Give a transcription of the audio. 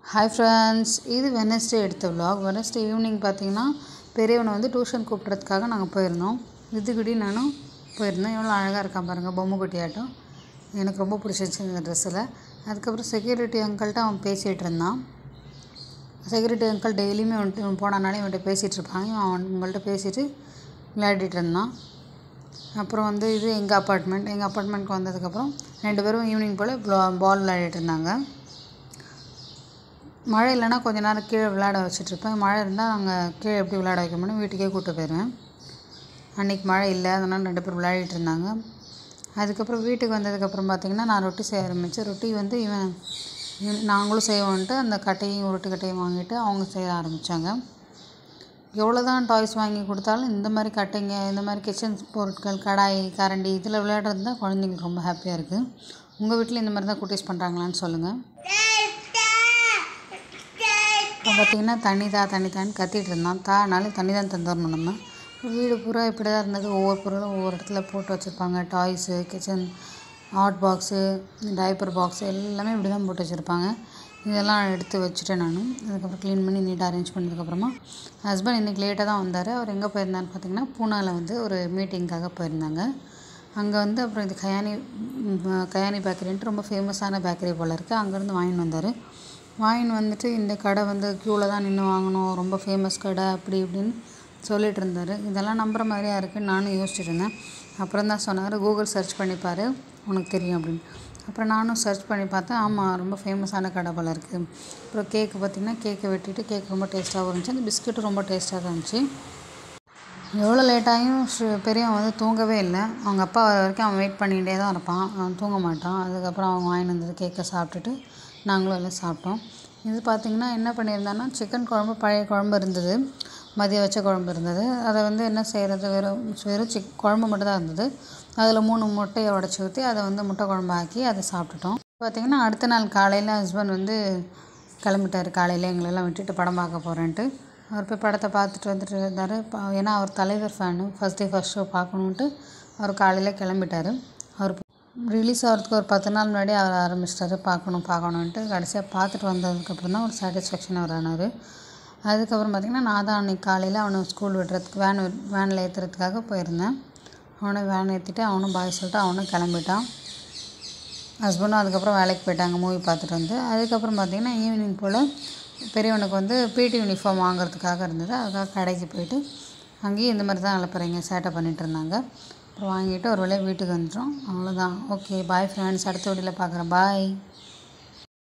hi friends இது Wednesday எடுத்த vlog Wednesday evening பார்த்தீங்கன்னா பெரியவனை வந்து டியூஷன் கூப்பிட்றதுக்காக நாங்கள் போயிருந்தோம் வித்துக்குடி நானும் போயிருந்தோம் எவ்வளோ அழகாக இருக்கான் பாருங்கள் பொம்மை குட்டியாட்டம் எனக்கு ரொம்ப பிடிச்சிருச்சு இந்த ட்ரெஸ்ஸில் அதுக்கப்புறம் செக்யூரிட்டி அங்கிள்கிட்ட அவன் பேசிகிட்டு இருந்தான் செக்யூரிட்டி அங்கிள் டெய்லியுமே வந்துட்டு இவன் போனானாலே இவன்கிட்ட பேசிகிட்டு இருப்பாங்க இவன் அவன் உங்கள்கிட்ட பேசிட்டு விளையாடிட்டு இருந்தான் அப்புறம் வந்து இது எங்கள் அப்பார்ட்மெண்ட் எங்கள் அப்பார்ட்மெண்ட்க்கு வந்ததுக்கப்புறம் ரெண்டு பேரும் ஈவினிங் போல் பால் விளையாடிட்டு இருந்தாங்க மழை இல்லைன்னா கொஞ்ச நேரம் கீழே விளையாட வச்சிட்ருப்பேன் மழை இருந்தால் நாங்கள் கீழே எப்படி விளையாட வைக்க முடியும் வீட்டுக்கே கூப்பிட்டு போயிடுவேன் அன்றைக்கி மழை இல்லை அதனால் ரெண்டு பேரும் விளையாடிட்டு இருந்தாங்க அதுக்கப்புறம் வீட்டுக்கு வந்ததுக்கப்புறம் பார்த்திங்கன்னா நான் ரொட்டி செய்ய ஆரம்பித்தேன் ரொட்டி வந்து இவன் இவன் நாங்களும் செய்வோன்ட்டு அந்த கட்டையும் உருட்டு கட்டையும் வாங்கிட்டு அவங்க செய்ய ஆரம்பித்தாங்க எவ்வளோ தான் டாய்ஸ் வாங்கி கொடுத்தாலும் இந்த மாதிரி கட்டைங்க இந்த மாதிரி கிச்சன் பொருட்கள் கடாய் கரண்டி இதில் விளையாடுறது தான் குழந்தைங்களுக்கு ரொம்ப ஹாப்பியாக இருக்குது உங்கள் வீட்டில் இந்த மாதிரி தான் குட்டீஸ் பண்ணுறாங்களான்னு சொல்லுங்கள் இப்போ பார்த்தீங்கன்னா தண்ணி தா தண்ணி தான்னு கத்திட்டு இருந்தான் தானாலும் தண்ணி தான் தந்துடணும் நம்ம வீடு பூரா இப்படி தான் இருந்தது ஒவ்வொரு பொருளும் ஒவ்வொரு இடத்துல போட்டு வச்சுருப்பாங்க டாய்ஸு கிச்சன் ஹாட் பாக்ஸு டைப்பர் பாக்ஸு எல்லாமே இப்படி தான் போட்டு வச்சுருப்பாங்க இதெல்லாம் எடுத்து வச்சுட்டேன் நான் அதுக்கப்புறம் க்ளீன் பண்ணி நீட்டாக அரேஞ்ச் பண்ணதுக்கப்புறமா ஹஸ்பண்ட் இன்றைக்கி லேட்டாக தான் வந்தார் அவர் எங்கே போயிருந்தாருன்னு பார்த்தீங்கன்னா பூனாவில் வந்து ஒரு மீட்டிங்க்காக போயிருந்தாங்க அங்கே வந்து அப்புறம் இது கயானி ம், கயானி பேக்கரின்ட்டு ரொம்ப ஃபேமஸான பேக்கரி போல் இருக்குது அங்கேருந்து வாங்கின்னு வந்தார் வாங்கின்னு வந்துட்டு இந்த கடை வந்து க்யூவில் தான் நின்று வாங்கணும் ரொம்ப ஃபேமஸ் கடை அப்படி இப்படின்னு சொல்லிட்டு இருந்தார் இதெல்லாம் நம்புற மாதிரியா இருக்குன்னு நானும் யோசிச்சுட்டு இருந்தேன் அப்புறம் தான் சொன்னார் கூகுள் சர்ச் பண்ணி பாரு உனக்கு தெரியும் அப்படின்னு அப்புறம் நானும் சர்ச் பண்ணி பார்த்தேன் ஆமாம் ரொம்ப ஃபேமஸான கடை போல் இருக்குது அப்புறம் கேக்கு பார்த்திங்கன்னா கேக்கை வெட்டிட்டு கேக் ரொம்ப டேஸ்ட்டாகவும் இருந்துச்சு அந்த பிஸ்கட்டும் ரொம்ப டேஸ்ட்டாக தான் இருந்துச்சு எவ்வளோ லேட்டாகியும் ஷு- பெரியவன் வந்து தூங்கவே இல்லை அவங்க அப்பா வர வரைக்கும் அவன் வெயிட் பண்ணிகிட்டே தான் இருப்பான் அவன் தூங்க மாட்டான் அதுக்கப்புறம் அவங்க வாங்கிட்டு வந்தது கேக்கை சாப்பிட்டுட்டு நாங்களும் எல்லாம் சாப்பிட்டோம் இது பார்த்திங்கன்னா என்ன பண்ணியிருந்தான்னா சிக்கன் குழம்பு பழைய குழம்பு இருந்தது மதியம் வச்ச குழம்பு இருந்தது அதை வந்து என்ன செய்கிறது வெறும் வெறும் சிக் குழம்பு மட்டும் தான் இருந்தது அதில் மூணு முட்டையை உடச்சி ஊற்றி அதை வந்து முட்டை குழம்பு ஆக்கி அதை சாப்பிட்டுட்டோம் பார்த்திங்கன்னா அடுத்த நாள் காலையில் ஹஸ்பண்ட் வந்து கிளம்பிட்டார் காலையில் எங்களெல்லாம் விட்டுட்டு படம் பார்க்க போகிறேன்ட்டு அவர் போய் படத்தை பார்த்துட்டு வந்துட்டு இருந்தார் ஏன்னா அவர் தலைவர் fan first day first show பார்க்கணுன்ட்டு அவர் காலையில் கிளம்பிட்டார் அவர் ரிலீஸ் ஆகிறதுக்கு ஒரு பத்து நாள் முன்னாடி அவர் ஆரம்பிச்சிட்டாரு பார்க்கணும் பார்க்கணுன்ட்டு கடைசியாக பார்த்துட்டு வந்ததுக்கப்புறம் தான் ஒரு சாட்டிஸ்ஃபேக்ஷன் அவர் ஆனார் அதுக்கப்புறம் பார்த்திங்கன்னா நான் தான் அன்றைக்கி காலையில் அவனை ஸ்கூல் விடுறதுக்கு வேன் வேனில் ஏற்றுறதுக்காக போயிருந்தேன் அவனை வேன் ஏற்றிட்டு அவனும் பாய் சொல்லிட்டு அவனும் கிளம்பிட்டான் ஹஸ்பண்டும் அதுக்கப்புறம் வேலைக்கு போயிட்டாங்க மூவி பார்த்துட்டு வந்து அதுக்கப்புறம் பார்த்தீங்கன்னா ஈவினிங் போல் பெரியவனுக்கு வந்து பிடி யூனிஃபார்ம் வாங்குறதுக்காக இருந்தது அதுக்காக கடைக்கு போயிட்டு அங்கேயும் இந்த மாதிரி தான் அலப்புறீங்க சேட்டை பண்ணிட்டு இருந்தாங்க அப்புறம் வாங்கிட்டு ஒரு வேளையை வீட்டுக்கு வந்துட்டோம் அவ்வளோதான் ஓகே பாய் ஃப்ரெண்ட்ஸ் அடுத்த வீடியோவில் பார்க்குறேன் பாய்